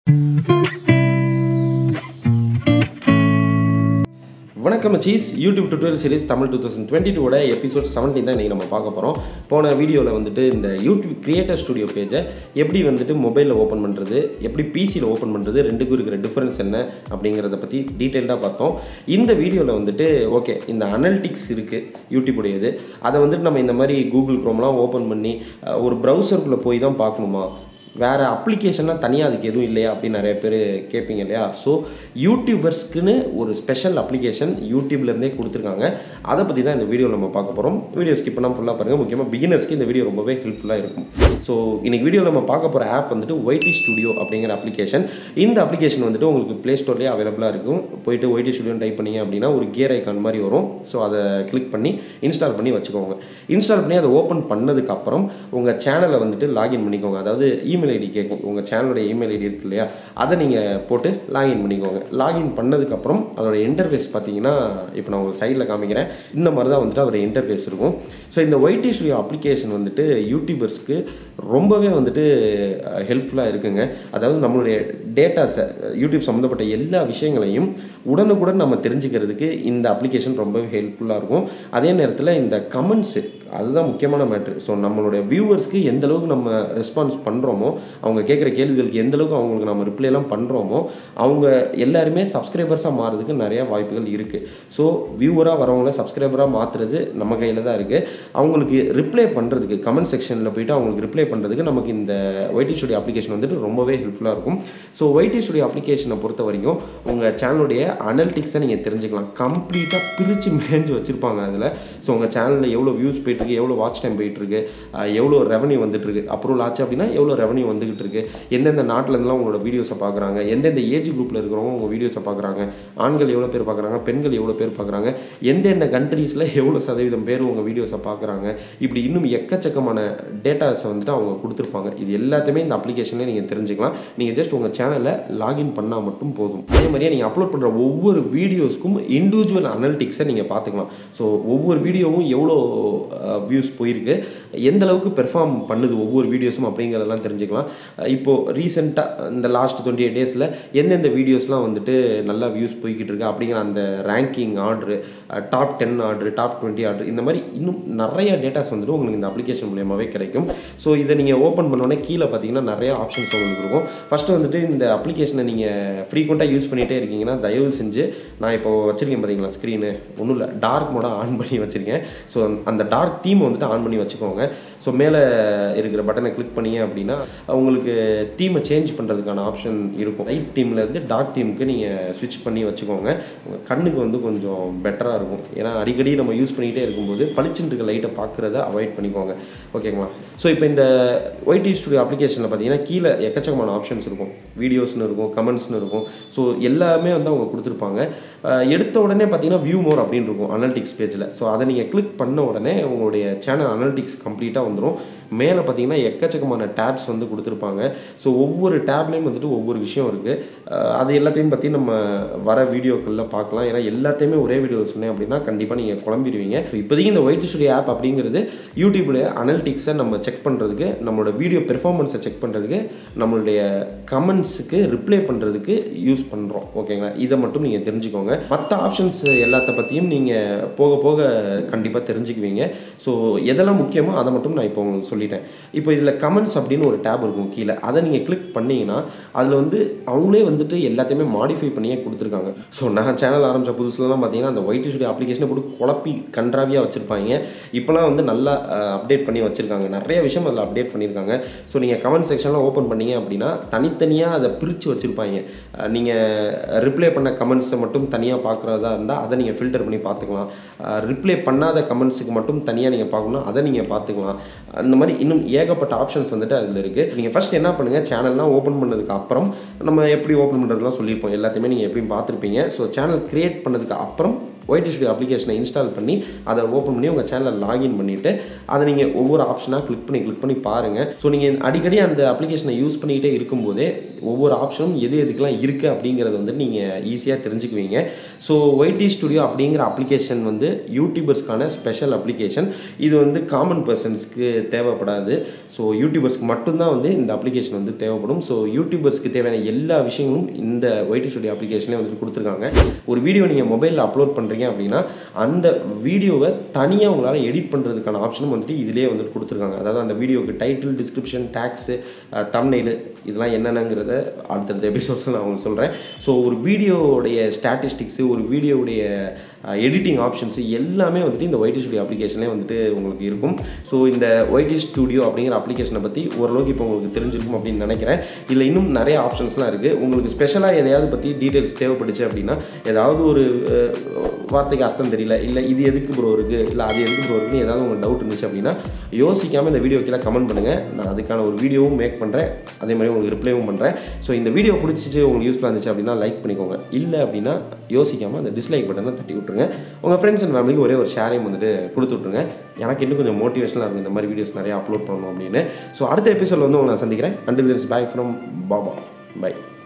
வணக்கம் சீஸ் YouTube tutorial series Tamil two thousand twenty டூட எபிசோட் செவன்டீன் தான் இன்றைக்கி நம்ம பார்க்க போகிறோம் போன வீடியோவில் வந்துட்டு இந்த யூடியூப் கிரியேட்டர் ஸ்டுடியோ பேஜை எப்படி வந்துட்டு மொபைலில் ஓப்பன் பண்ணுறது எப்படி பிசியில் ஓப்பன் பண்ணுறது ரெண்டுக்கும் இருக்கிற டிஃப்ரென்ஸ் என்ன அப்படிங்கிறத பற்றி டீட்டெயில்டாக பார்த்தோம் இந்த வீடியோவில் வந்துட்டு ஓகே இந்த அனலிட்டிக்ஸ் இருக்குது யூடியூபுடையது அதை வந்துட்டு நம்ம இந்த மாதிரி கூகுள் க்ரோம்லாம் ஓப்பன் பண்ணி அஹ், ஒரு ப்ரௌசருக்குள்ளே போய் தான் பார்க்கணுமா வேறு அப்ளிகேஷன்லாம் தனியாக அதுக்கு எதுவும் இல்லையா அப்படின்னு நிறைய பேர் கேட்பீங்க இல்லையா ஸோ யூடியூபர்ஸ்க்குன்னு ஒரு ஸ்பெஷல் அப்ளிகேஷன் யூடியூப்லேருந்தே கொடுத்துருக்காங்க அதை பற்றி தான் இந்த வீடியோ நம்ம பார்க்க போகிறோம் வீடியோ ஸ்கிப் பண்ணால் ஃபுல்லாக பாருங்கள் முக்கியமாக பிகினர்ஸ்க்கு இந்த வீடியோ ரொம்பவே ஹெல்ப்ஃபுல்லாக இருக்கும் ஸோ இன்னைக்கு வீடியோவில் நம்ம பார்க்க போகிற ஆப் வந்துட்டு ஒய்டி ஸ்டுடியோ அப்படிங்கிற அப்ளிகேஷன் இந்த அப்ளிகேஷன் வந்துட்டு உங்களுக்கு ப்ளே ஸ்டோர்லேயே அவைலபிளாக இருக்கும் போயிட்டு ஒய்டி ஸ்டுடியோன்னு டைப் பண்ணீங்க அப்படின்னா ஒரு கியர் ஐக்கான் மாதிரி வரும் ஸோ அதை கிளிக் பண்ணி இன்ஸ்டால் பண்ணி வச்சுக்கோங்க இன்ஸ்டால் பண்ணி அதை ஓப்பன் பண்ணதுக்கப்புறம் உங்கள் சேனலை வந்துட்டு லாகின் பண்ணிக்கோங்க அதாவது இமெயில் ஐடி கேட்கும் உங்கள் சேனலோட இமெயில் ஐடி இருக்கு இல்லையா அதை நீங்கள் போட்டு லாகின் பண்ணிக்கோங்க லாகின் பண்ணதுக்கப்புறம் அதோட இன்டர்ஃபேஸ் பார்த்தீங்கன்னா இப்போ நான் உங்களுக்கு சைடில் காமிக்கிறேன் இந்த மாதிரி தான் வந்துட்டு அதோட இன்டர்ஃபேஸ் இருக்கும் ஸோ இந்த ஒய்டி ஸ்டுடியோ அப்ளிகேஷன் வந்துட்டு யூடியூபர்ஸ்க்கு ரொம்பவே வந்துட்டு ஹெல்ப்ஃபுல்லாக இருக்குங்க அதாவது நம்மளுடைய டேட்டாஸை யூடியூப் சம்மந்தப்பட்ட எல்லா விஷயங்களையும் உடனுக்குடன் நம்ம தெரிஞ்சுக்கிறதுக்கு இந்த அப்ளிகேஷன் ரொம்பவே ஹெல்ப்ஃபுல்லாக இருக்கும் அதே நேரத்தில் இந்த கமெண்ட்ஸு அதுதான் முக்கியமான மேட்ரு ஸோ நம்மளுடைய வியூவர்ஸ்க்கு எந்த அளவுக்கு நம்ம ரெஸ்பான்ஸ் பண்ணுறோமோ அவங்க கேட்குற கேள்விகளுக்கு எந்த அளவுக்கு அவங்களுக்கு நம்ம ரிப்ளைலாம் பண்ணுறோமோ அவங்க எல்லாருமே சப்ஸ்கிரைபர்ஸாக மாறதுக்கு நிறைய வாய்ப்புகள் இருக்குது ஸோ வியூவராக வரவங்கள சப்ஸ்கிரைபராக மாற்றுறது நம்ம கையில் தான் இருக்குது அவங்களுக்கு ரிப்ளை பண்ணுறதுக்கு கமெண்ட் செக்ஷனில் போயிட்டு அவங்களுக்கு ரிப்ளை பண்ணுறதுக்கு நமக்கு இந்த ஒய்டி ஸ்டுடியோ அப்ளிகேஷன் வந்துட்டு ரொம்பவே ஹெல்ப்ஃபுல்லாக இருக்கும் ஸோ ஒய்டி ஸ்டுடியோ அப்ளிகேஷனை பொறுத்த வரைக்கும் உங்கள் சேனலுடைய அனலிட்டிக்ஸை நீங்கள் தெரிஞ்சுக்கலாம் கம்ப்ளீட்டாக பிரித்து மேஞ்சு வச்சுருப்பாங்க அதில் ஸோ உங்கள் சேனலில் எவ்வளோ வியூஸ் போயிட்டுருக்கு எவ்வளோ வாட்ச் டைம் போயிட்டுருக்கு அஹ் எவ்வளோ ரெவன்யூ வந்துட்டுருக்கு அப்ரூவல் ஆச்சு அப்படின்னா எவ்வளோ ரெவன்யூ வந்துகிட்டு இருக்கு எந்தெந்த நாட்டிலேருந்துலாம் உங்களோட வீடியோஸை பார்க்குறாங்க எந்தெந்த ஏஜ் குரூப்பில் இருக்கிறவங்க உங்கள் வீடியோஸை பார்க்குறாங்க ஆண்கள் எவ்வளோ பேர் பார்க்குறாங்க பெண்கள் எவ்வளோ பேர் பார்க்குறாங்க எந்தெந்த கண்ட்ரீஸில் எவ்வளோ சதவீதம் பேர் உங்கள் வீடியோஸை பார்க்குறாங்க இப்படி இன்னும் எக்கச்சக்கமான டேட்டாஸை வந்துட்டு அவங்க கொடுத்துருப்பாங்க இது எல்லாத்தையுமே இந்த அப்ளிகேஷனில் நீங்கள் தெரிஞ்சுக்கலாம் நீங்கள் ஜஸ்ட் உங்கள் சேனலை லாகின் பண்ணால் மட்டும் போதும் அதே மாதிரியே நீங்கள் அப்லோட் பண்ணுற ஒவ்வொரு வீடியோஸ்க்கும் இண்டிவிஜுவல் அனலிட்டிக்ஸை நீங்கள் பார்த்துக்கலாம் ஸோ ஒவ்வொரு வீடியோவும் எவ்வளோ வியூஸ் போயிருக்கு எந்த அளவுக்கு பெர்ஃபார்ம் பண்ணுது ஒவ்வொரு வீடியோஸும் அப்படிங்கிறதெல்லாம் தெரிஞ்சுக்கலாம் அஹ் இப்போ ரீசெண்டாக இந்த லாஸ்ட் டுவெண்ட்டி எயிட் டேஸில் எந்தெந்த வீடியோஸ்லாம் வந்துட்டு நல்லா வியூஸ் போய்கிட்டு இருக்கு அப்படிங்கிற அந்த ranking order top ten order top twenty order இந்த மாதிரி இன்னும் நிறைய டேட்டாஸ் வந்துட்டு உங்களுக்கு இந்த அப்ளிகேஷன் மூலியமாகவே கிடைக்கும் ஸோ இதை நீங்கள் ஓப்பன் பண்ணோடனே கீழே பார்த்தீங்கன்னா நிறைய ஆப்ஷன்ஸ் உங்களுக்கு இருக்கும் ஃபஸ்ட்டு வந்துட்டு இந்த அப்ளிகேஷனை நீங்கள் ஃப்ரீக்வெண்ட்டாக யூஸ் பண்ணிகிட்டே இருக்கீங்கன்னா தயவு செஞ்சு நான் இப்போ வச்சிருக்கேன் பார்த்தீங்களா ஸ்க்ரீனு ஒன்றும் இல்லை டார்க் மோட ஆன் பண்ணி வச்சுருக்கேன் ஸோ அந்த டார்க் தீம் வந்துட்டு ஆன் பண்ணி வச்சுக்கோங்க ஸோ மேலே இருக்கிற பட்டனை கிளிக் பண்ணீங்க அப்படின்னா உங்களுக்கு தீமை சேஞ்ச் பண்ணுறதுக்கான ஆப்ஷன் இருக்கும் லைட் தீமில் இருந்து டார்க் தீமுக்கு நீங்கள் ஸ்விட்ச் பண்ணி வச்சுக்கோங்க உங்கள் கண்ணுக்கு வந்து கொஞ்சம் பெட்டராக இருக்கும் ஏன்னா அடிக்கடி நம்ம யூஸ் பண்ணிக்கிட்டே இருக்கும்போது பளிச்சுட்டு இருக்க லைட்டை பார்க்குறத அவாய்ட் பண்ணிக்கோங்க ஓகேங்களா ஸோ இப்போ இந்த ஒய்டி ஸ்டுடியோ அப்ளிகேஷனில் பார்த்தீங்கன்னா கீழே எக்கச்சக்கமான ஆப்ஷன்ஸ் இருக்கும் வீடியோஸ்னு இருக்கும் கமெண்ட்ஸ்னு இருக்கும் ஸோ எல்லாமே வந்து அவங்க கொடுத்துருப்பாங்க அஹ் எடுத்த உடனே பார்த்தீங்கன்னா வியூ மோர் அப்படின்னு இருக்கும் அனலிட்டிக்ஸ் பேஜில் ஸோ அதை நீங்கள் கிளிக் பண்ண உடனே உங்களுடைய சேனல் அனலிட்டிக்ஸ் கம்ப்ளீட்டாக வந்துடும் மேலே பார்த்தீங்கன்னா எக்கச்சக்கமான டேப்ஸ் வந்து கொடுத்துருப்பாங்க ஸோ ஒவ்வொரு டேப்லேயும் வந்துட்டு ஒவ்வொரு விஷயம் இருக்குது அது எல்லாத்தையும் பற்றி நம்ம வர வீடியோக்களில் பார்க்கலாம் ஏன்னா எல்லாத்தையுமே ஒரே வீடியோ சொன்னேன் அப்படின்னா கண்டிப்பாக நீங்கள் குழம்பிடுவீங்க ஸோ இப்போதைக்கு இந்த ஒயிட் ஸ்டுடியோ ஆப் அப்படிங்கிறது யூடியூப்ல அனலிட்டிக்ஸை நம்ம செக் பண்ணுறதுக்கு நம்மளோட வீடியோ பெர்ஃபார்மன்ஸை செக் பண்ணுறதுக்கு நம்மளுடைய கமெண்ட்ஸுக்கு ரிப்ளை பண்ணுறதுக்கு யூஸ் பண்ணுறோம் ஓகேங்களா இதை மட்டும் நீங்கள் தெரிஞ்சுக்கோங்க மற்ற ஆப்ஷன்ஸ் எல்லாத்த பற்றியும் நீங்கள் போக போக கண்டிப்பாக தெரிஞ்சுக்குவீங்க ஸோ எதெல்லாம் முக்கியமோ அதை மட்டும் நான் இப்போ உங்களுக்கு சொல்லிட்டேன் இப்போ இதில் கமெண்ட்ஸ் அப்படின்னு ஒரு டேப் இருக்கும் கீழே அதை நீங்கள் கிளிக் பண்ணீங்கன்னா அதில் வந்து அவங்களே வந்துட்டு எல்லாத்தையுமே மாடிஃபை பண்ணியே கொடுத்துருக்காங்க ஸோ நான் சேனல் ஆரம்பித்த புதுசுலலாம் பார்த்தீங்கன்னா அந்த ஒயிட் ஸ்டுடியோ அப்ளிகேஷனை போட்டு குழப்பி கன்றாவியாக வச்சுருப்பாங்க இப்போலாம் வந்து நல்லா அப்டேட் பண்ணி வச்சுருக்காங்க நிறைய விஷயம் அதில் அப்டேட் பண்ணியிருக்காங்க ஸோ நீங்கள் கமெண்ட் செக்ஷன்லாம் ஓப்பன் பண்ணீங்க அப்படின்னா தனித்தனியாக அதை பிரித்து வச்சுருப்பாங்க நீங்கள் ரிப்ளை பண்ண கமெண்ட்ஸை மட்டும் தனியாக பார்க்குறதா இருந்தால் அதை நீங்கள் ஃபில்டர் பண்ணி பார்த்துக்கலாம் ரிப்ளை பண்ணாத கமெண்ட்ஸுக்கு மட்டும் தனியாக நீங்கள் பார்க்கணும் அதை நீங்கள் பார்த்துக்கலாம் அந்த மாதிரி இன்னும் ஏகப்பட்ட ஆப்ஷன்ஸ் வந்துட்டு அதில் இருக்குது நீங்கள் ஃபஸ்ட் என்ன பண்ணுங்கள் சேனல்லாம் ஓப்பன் பண்ணதுக்கு அப்புறம் நம்ம எப்படி ஓப்பன் பண்ணுறதுலாம் சொல்லியிருப்போம் எல்லாத்தையுமே நீங்கள் எப்படியும் பார்த்துருப்பீங்க ஸோ சேனல் க்ரியேட் பண்ணதுக்கு அப்புறம் ஒயிட் ஸ்டுடியோ அப்ளிகேஷனை இன்ஸ்டால் பண்ணி அதை ஓப்பன் பண்ணி உங்கள் சேனலில் லாகின் பண்ணிவிட்டு அதை நீங்கள் ஒவ்வொரு ஆப்ஷனாக கிளிக் பண்ணி கிளிக் பண்ணி பாருங்கள் ஸோ நீங்கள் அடிக்கடி அந்த அப்ளிகேஷனை யூஸ் பண்ணிக்கிட்டே இருக்கும்போதே ஒவ்வொரு ஆப்ஷனும் எது எதுக்கெல்லாம் இருக்குது அப்படிங்கிறத வந்து நீங்கள் ஈஸியாக தெரிஞ்சுக்குவீங்க ஸோ ஒய்டி ஸ்டுடியோ அப்படிங்கிற அப்ளிகேஷன் வந்து யூடியூபர்ஸ்க்கான ஸ்பெஷல் அப்ளிகேஷன் இது வந்து காமன் பர்சன்ஸ்க்கு தேவைப்படாது ஸோ யூடியூபர்ஸ்க்கு மட்டும்தான் வந்து இந்த அப்ளிகேஷன் வந்து தேவைப்படும் ஸோ யூடியூபர்ஸ்க்கு தேவையான எல்லா விஷயங்களும் இந்த ஒய்டி ஸ்டுடியோ அப்ளிகேஷனே வந்துட்டு கொடுத்துருக்காங்க ஒரு வீடியோ நீங்கள் மொபைலில் அப்லோட் பண்ணுறீங்க அப்படின்னா அந்த வீடியோவை தனியாக உங்களால் எடிட் பண்ணுறதுக்கான ஆப்ஷனும் வந்துட்டு இதிலே வந்துட்டு கொடுத்துருக்காங்க அதாவது அந்த வீடியோக்கு டைட்டில் டிஸ்கிரிப்ஷன் டேக்ஸு தம்னெயில் இதெல்லாம் என்னென்னங்கிறத அடுத்தடுத்த எபிசோட்ஸில் நான் உங்களுக்கு சொல்கிறேன் ஸோ ஒரு வீடியோவுடைய ஸ்டாட்டிஸ்டிக்ஸு ஒரு வீடியோவுடைய எடிட்டிங் ஆப்ஷன்ஸு எல்லாமே வந்துட்டு இந்த ஒய்டி ஸ்டுடியோ அப்ளிகேஷன்லேயே வந்துட்டு உங்களுக்கு இருக்கும் ஸோ இந்த ஒய்டி ஸ்டுடியோ அப்படிங்கிற அப்ளிகேஷனை பற்றி ஓரளவுக்கு இப்போ உங்களுக்கு தெரிஞ்சிருக்கும் அப்படின்னு நினைக்கிறேன் இதில் இன்னும் நிறைய ஆப்ஷன்ஸ்லாம் இருக்குது உங்களுக்கு ஸ்பெஷலாக எதையாவது பற்றி டீட்டெயில்ஸ் தேவைப்பட்டுச்சு அப்படின்னா ஏதாவது ஒரு அஹ், வார்த்தைக்கு அர்த்தம் தெரியல இல்லை இது எதுக்கு ப்ரோ இருக்குது இல்லை அது எதுக்கு ப்ரோ இருக்குன்னு ஏதாவது உங்களுக்கு டவுட் இருந்துச்சு அப்படின்னா யோசிக்காமல் இந்த வீடியோ கீழே கமெண்ட் பண்ணுங்கள் நான் அதுக்கான ஒரு வீடியோவும் மேக் பண்ணுறேன் அதே மாதிரி உங்களுக்கு ரிப்ளைவும் பண்ணுறேன் ஸோ இந்த வீடியோ பிடிச்சிச்சு உங்களுக்கு யூஸ்ஃபுல்லாக இருந்துச்சு அப்படின்னா லைக் பண்ணிக்கோங்க இல்லை அப்படின்னா யோசிக்காமல் அந்த டிஸ்லைக் பட்டனை தட்டி விட்ருங்க உங்கள் ஃப்ரெண்ட்ஸ் அண்ட் ஃபேமிலிக்கு ஒரே ஒரு ஷேரையும் வந்துட்டு கொடுத்து விட்ருங்க எனக்கு இன்னும் கொஞ்சம் மோட்டிவேஷனாக இருக்கும் இந்த மாதிரி வீடியோஸ் நிறைய அப்லோட் பண்ணணும் அப்படின்னு ஸோ அடுத்த எபிசோட் வந்து உங்களை நான் சந்திக்கிறேன் until this bye from Baba by